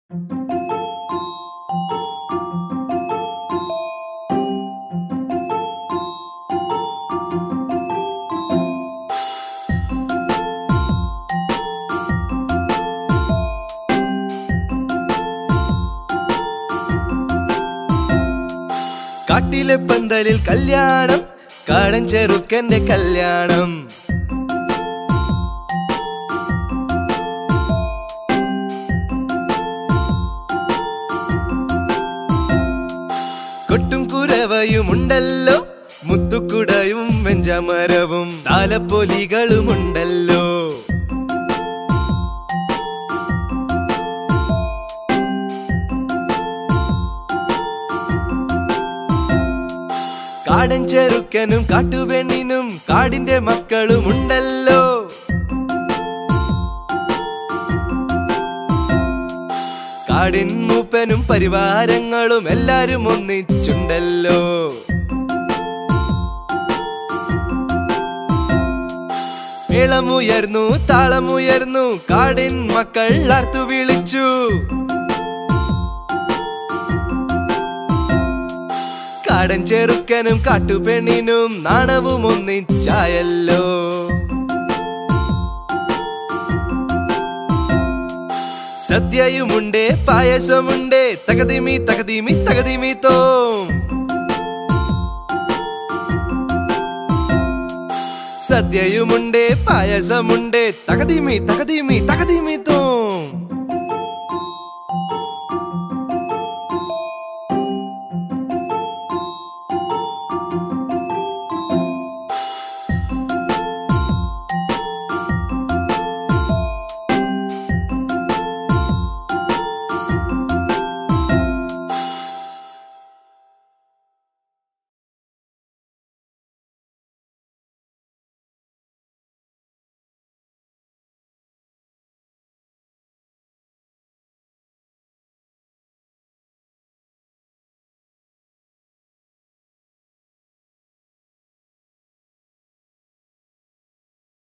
കാട്ടിലെ പന്തലിൽ കല്യാണം കാടൻ ചെറുക്കന്റെ കല്യാണം കൊട്ടും കുരവയുമുണ്ടല്ലോ മുത്തുക്കുടയും വെഞ്ചമരവും താലപ്പൊലികളുമുണ്ടല്ലോ കാടൻ ചെറുക്കനും കാട്ടുപെണ്ണിനും കാടിന്റെ മക്കളുമുണ്ടല്ലോ കാടിൻ മൂപ്പനും പരിവാരങ്ങളും എല്ലാരും ഒന്നിച്ചുണ്ടല്ലോ മേളമുയർന്നു താളമുയർന്നു കാടിൻ മക്കൾ ആർത്തു വിളിച്ചു കാടൻ ചെറുക്കനും കാട്ടുപെണ്ണിനും നാണവും ഒന്നിച്ചായല്ലോ സദ്യയുമുണ്ടേ പായസമുണ്ടേ തകതിമി തകതിമി തകതിമി തോം സദ്യയുമുണ്ടേ പായസമുണ്ടേ തകതിമി തകതിമി തകതിമി തോം